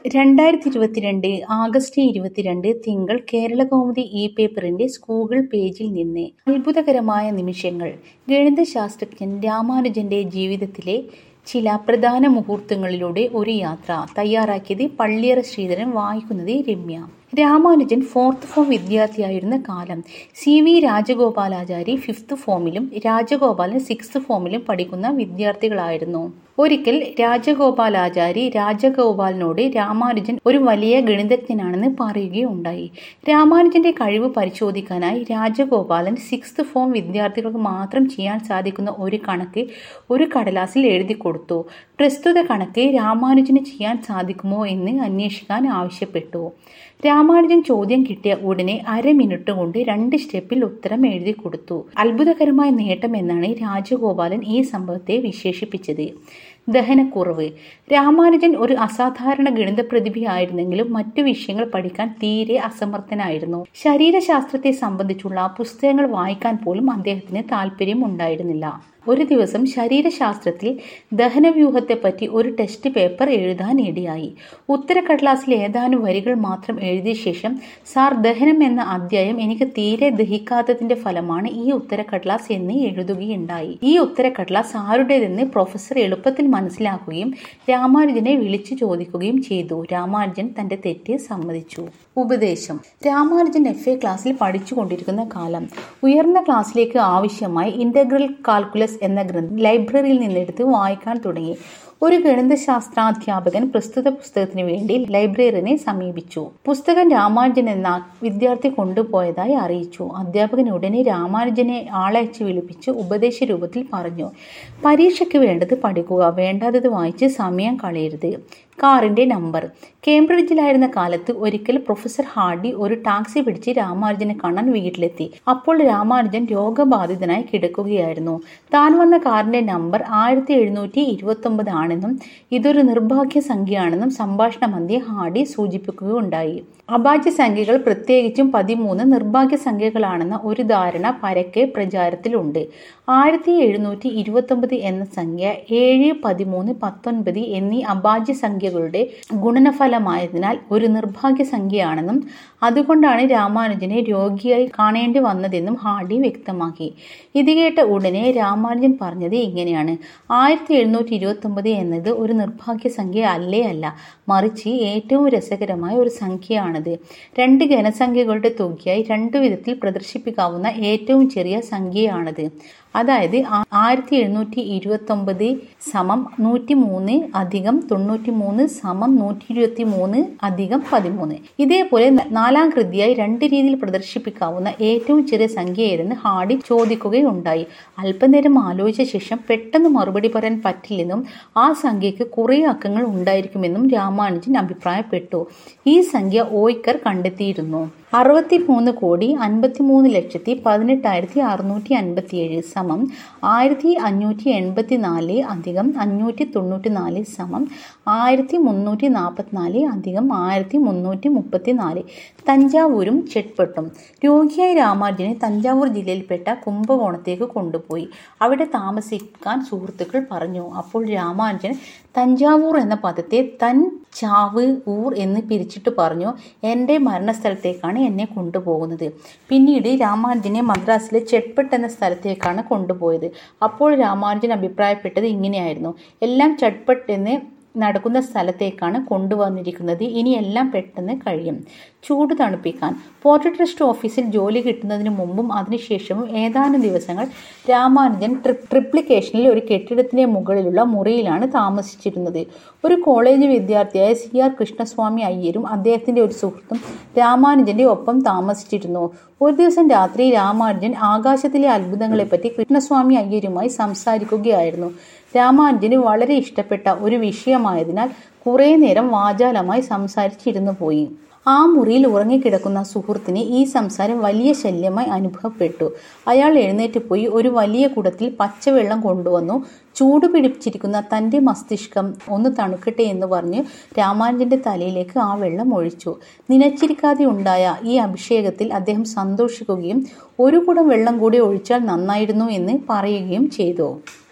രണ്ടായിരത്തി ഇരുപത്തിരണ്ട് ആഗസ്റ്റ് ഇരുപത്തിരണ്ട് തിങ്കൾ കേരളകൗമുദി ഇ പേപ്പറിന്റെ സ്കൂൾ പേജിൽ നിന്ന് അത്ഭുതകരമായ നിമിഷങ്ങൾ ഗണിതശാസ്ത്രജ്ഞൻ രാമാനുജന്റെ ജീവിതത്തിലെ ചില പ്രധാന മുഹൂർത്തങ്ങളിലൂടെ ഒരു യാത്ര തയ്യാറാക്കിയത് പള്ളിയറ ശ്രീധരൻ വായിക്കുന്നത് രമ്യ രാമാനുജൻ ഫോർത്ത് ഫോം വിദ്യാർത്ഥിയായിരുന്ന കാലം സി വി രാജഗോപാലാചാരി ഫിഫ്ത്ത് ഫോമിലും രാജഗോപാലൻ സിക്സ്ത് ഫോമിലും പഠിക്കുന്ന വിദ്യാർത്ഥികളായിരുന്നു ഒരിക്കൽ രാജഗോപാലാചാരി രാജഗോപാലിനോട് രാമാനുജൻ ഒരു വലിയ ഗണിതജ്ഞനാണെന്ന് പറയുകയുണ്ടായി രാമാനുജന്റെ കഴിവ് പരിശോധിക്കാനായി രാജഗോപാലൻ സിക്സ്ത് ഫോം വിദ്യാർത്ഥികൾക്ക് മാത്രം ചെയ്യാൻ സാധിക്കുന്ന ഒരു കണക്ക് ഒരു കടലാസിൽ എഴുതി കൊടുത്തു പ്രസ്തുത കണക്ക് രാമാനുജന് ചെയ്യാൻ സാധിക്കുമോ എന്ന് അന്വേഷിക്കാൻ ആവശ്യപ്പെട്ടു രാമാനുജൻ ചോദ്യം കിട്ടിയ ഉടനെ അര മിനിറ്റ് കൊണ്ട് രണ്ട് സ്റ്റെപ്പിൽ ഉത്തരം എഴുതി കൊടുത്തു അത്ഭുതകരമായ നേട്ടം എന്നാണ് രാജഗോപാലൻ ഈ സംഭവത്തെ വിശേഷിപ്പിച്ചത് ദഹനക്കുറവ് രാമാനുജൻ ഒരു അസാധാരണ ഗണിത പ്രതിഭയായിരുന്നെങ്കിലും മറ്റു വിഷയങ്ങൾ പഠിക്കാൻ തീരെ അസമർത്ഥനായിരുന്നു ശരീരശാസ്ത്രത്തെ സംബന്ധിച്ചുള്ള പുസ്തകങ്ങൾ വായിക്കാൻ പോലും അദ്ദേഹത്തിന് താല്പര്യം ഉണ്ടായിരുന്നില്ല ഒരു ദിവസം ശരീരശാസ്ത്രത്തിൽ ദഹനവ്യൂഹത്തെപ്പറ്റി ഒരു ടെസ്റ്റ് പേപ്പർ എഴുതാൻ ഇടയായി ഉത്തരക്കടലാസിൽ ഏതാനും വരികൾ മാത്രം എഴുതിയ ശേഷം സാർ ദഹനം എന്ന അധ്യായം എനിക്ക് തീരെ ദഹിക്കാത്തതിന്റെ ഫലമാണ് ഈ ഉത്തരക്കടലാസ് എന്ന് എഴുതുകയുണ്ടായി ഈ ഉത്തരക്കടലാസ് ആരുടേതെന്ന് പ്രൊഫസർ എളുപ്പത്തിൽ മനസ്സിലാക്കുകയും രാമാനുജനെ വിളിച്ചു ചോദിക്കുകയും ചെയ്തു രാമാനുജൻ തന്റെ തെറ്റ് സമ്മതിച്ചു ഉപദേശം രാമാനുജൻ എഫ് എ ക്ലാസ്സിൽ പഠിച്ചുകൊണ്ടിരിക്കുന്ന കാലം ഉയർന്ന ക്ലാസ്സിലേക്ക് ആവശ്യമായി ഇന്റഗ്രൽ കാൽക്കുലസ് എന്ന ഗ്രന്ഥം ലൈബ്രറിയിൽ നിന്നെടുത്ത് വായിക്കാൻ തുടങ്ങി ഒരു ഗണിതശാസ്ത്രാധ്യാപകൻ പ്രസ്തുത പുസ്തകത്തിന് വേണ്ടി ലൈബ്രറിയനെ സമീപിച്ചു പുസ്തകം രാമാനുജൻ എന്ന വിദ്യാർത്ഥി കൊണ്ടുപോയതായി അറിയിച്ചു അധ്യാപകൻ ഉടനെ രാമാനുജനെ ആളയച്ച് വിളിപ്പിച്ച് ഉപദേശ രൂപത്തിൽ പറഞ്ഞു പരീക്ഷയ്ക്ക് വേണ്ടത് പഠിക്കുക വേണ്ടാത്തത് വായിച്ച് സമയം കളയരുത് കാറിന്റെ നമ്പർ കേംബ്രിഡ്ജിലായിരുന്ന കാലത്ത് ഒരിക്കൽ പ്രൊഫസർ ഹാർഡി ഒരു ടാക്സി പിടിച്ച് രാമാനുജനെ കാണാൻ വീട്ടിലെത്തി അപ്പോൾ രാമാനുജൻ രോഗബാധിതനായി കിടക്കുകയായിരുന്നു താൻ വന്ന കാറിന്റെ നമ്പർ ആയിരത്തി എഴുന്നൂറ്റി ഇരുപത്തി ഒമ്പത് ആണെന്നും ഇതൊരു നിർഭാഗ്യ സംഖ്യയാണെന്നും സംഭാഷണ മധ്യ ഹാർഡി സൂചിപ്പിക്കുകയുണ്ടായി അഭാജ്യ സംഖ്യകൾ പ്രത്യേകിച്ചും പതിമൂന്ന് നിർഭാഗ്യ സംഖ്യകളാണെന്ന ഒരു ധാരണ പരക്കെ പ്രചാരത്തിലുണ്ട് ആയിരത്തി എഴുന്നൂറ്റി ഇരുപത്തി ഒമ്പത് എന്ന സംഖ്യ ഏഴ് പതിമൂന്ന് പത്തൊൻപത് എന്നീ അഭാജ്യ സംഖ്യകളുടെ ഗുണനഫലമായതിനാൽ ഒരു നിർഭാഗ്യ സംഖ്യയാണെന്നും അതുകൊണ്ടാണ് രാമാനുജനെ രോഗിയായി കാണേണ്ടി വന്നതെന്നും ഹാർഡി വ്യക്തമാക്കി ഇത് കേട്ട ഉടനെ രാമാനുജൻ പറഞ്ഞത് ഇങ്ങനെയാണ് ആയിരത്തി എഴുന്നൂറ്റി ഇരുപത്തി ഒമ്പത് എന്നത് ഒരു നിർഭാഗ്യ സംഖ്യ അല്ലേ അല്ല മറിച്ച് ഏറ്റവും രസകരമായ ഒരു സംഖ്യയാണത് രണ്ട് ഘനസംഖ്യകളുടെ തുകയായി രണ്ടു വിധത്തിൽ പ്രദർശിപ്പിക്കാവുന്ന ഏറ്റവും ചെറിയ സംഖ്യയാണത് അതായത് ആയിരത്തി എഴുന്നൂറ്റി ഇരുപത്തി ഒമ്പത് സമം നൂറ്റി മൂന്ന് അധികം തൊണ്ണൂറ്റി മൂന്ന് സമം നൂറ്റി ഇരുപത്തി മൂന്ന് അധികം പതിമൂന്ന് ഇതേപോലെ നാലാം കൃതിയായി രണ്ട് രീതിയിൽ പ്രദർശിപ്പിക്കാവുന്ന ഏറ്റവും ചെറിയ സംഖ്യ ഏതെന്ന് ഹാർഡി ചോദിക്കുകയുണ്ടായി അല്പനേരം ആലോചിച്ച ശേഷം പെട്ടെന്ന് മറുപടി പറയാൻ പറ്റില്ലെന്നും ആ സംഖ്യയ്ക്ക് കുറേ അക്കങ്ങൾ ഉണ്ടായിരിക്കുമെന്നും രാമാനുജൻ അഭിപ്രായപ്പെട്ടു ഈ സംഖ്യ ഓയ്ക്കർ കണ്ടെത്തിയിരുന്നു അറുപത്തി മൂന്ന് കോടി അൻപത്തി മൂന്ന് ലക്ഷത്തി പതിനെട്ടായിരത്തി അറുന്നൂറ്റി അൻപത്തിയേഴ് സമം ആയിരത്തി അഞ്ഞൂറ്റി എൺപത്തി നാല് അധികം അഞ്ഞൂറ്റി തൊണ്ണൂറ്റി നാല് സമം ആയിരത്തി മുന്നൂറ്റി നാൽപ്പത്തിനാല് അധികം ആയിരത്തി മുന്നൂറ്റി മുപ്പത്തി നാല് തഞ്ചാവൂരും ചെട്ട്പെട്ടും രോഗിയായ രാമാനുജനെ തഞ്ചാവൂർ ജില്ലയിൽപ്പെട്ട കുംഭകോണത്തേക്ക് കൊണ്ടുപോയി അവിടെ താമസിക്കാൻ സുഹൃത്തുക്കൾ പറഞ്ഞു അപ്പോൾ രാമാനുജൻ തഞ്ചാവൂർ എന്ന പദത്തെ തൻ ചാവ് ഊർ എന്ന് പിരിച്ചിട്ട് പറഞ്ഞു എൻ്റെ മരണസ്ഥലത്തേക്കാണ് എന്നെ കൊണ്ടുപോകുന്നത് പിന്നീട് രാമാനുജനെ മദ്രാസിലെ ചെട്ട്പട്ട് എന്ന സ്ഥലത്തേക്കാണ് കൊണ്ടുപോയത് അപ്പോൾ രാമാനുജൻ അഭിപ്രായപ്പെട്ടത് ഇങ്ങനെയായിരുന്നു എല്ലാം ചട്ട്പട്ട് എന്ന് നടക്കുന്ന സ്ഥലത്തേക്കാണ് കൊണ്ടുവന്നിരിക്കുന്നത് ഇനി എല്ലാം പെട്ടെന്ന് കഴിയും ചൂട് തണുപ്പിക്കാൻ പോർട്ട് ട്രസ്റ്റ് ഓഫീസിൽ ജോലി കിട്ടുന്നതിന് മുമ്പും അതിനുശേഷവും ഏതാനും ദിവസങ്ങൾ രാമാനുജൻ ട്രിപ്ലിക്കേഷനിൽ ഒരു കെട്ടിടത്തിന്റെ മുകളിലുള്ള മുറിയിലാണ് താമസിച്ചിരുന്നത് ഒരു കോളേജ് വിദ്യാർത്ഥിയായ സി ആർ കൃഷ്ണസ്വാമി അയ്യരും അദ്ദേഹത്തിന്റെ ഒരു സുഹൃത്തും രാമാനുജന്റെ ഒപ്പം താമസിച്ചിരുന്നു ഒരു ദിവസം രാത്രി രാമാനുജൻ ആകാശത്തിലെ അത്ഭുതങ്ങളെപ്പറ്റി കൃഷ്ണസ്വാമി അയ്യരുമായി സംസാരിക്കുകയായിരുന്നു രാമാനുജന് വളരെ ഇഷ്ടപ്പെട്ട ഒരു വിഷയമായതിനാൽ കുറേ നേരം വാചാലമായി സംസാരിച്ചിരുന്നു പോയി ആ മുറിയിൽ ഉറങ്ങിക്കിടക്കുന്ന സുഹൃത്തിന് ഈ സംസാരം വലിയ ശല്യമായി അനുഭവപ്പെട്ടു അയാൾ എഴുന്നേറ്റ് പോയി ഒരു വലിയ കുടത്തിൽ പച്ചവെള്ളം കൊണ്ടുവന്നു ചൂട് പിടിപ്പിച്ചിരിക്കുന്ന തൻ്റെ മസ്തിഷ്കം ഒന്ന് തണുക്കട്ടെ എന്ന് പറഞ്ഞ് രാമാനുജന്റെ തലയിലേക്ക് ആ വെള്ളം ഒഴിച്ചു നനച്ചിരിക്കാതെ ഉണ്ടായ ഈ അഭിഷേകത്തിൽ അദ്ദേഹം സന്തോഷിക്കുകയും ഒരു കുടം വെള്ളം കൂടി ഒഴിച്ചാൽ നന്നായിരുന്നു എന്ന് പറയുകയും ചെയ്തു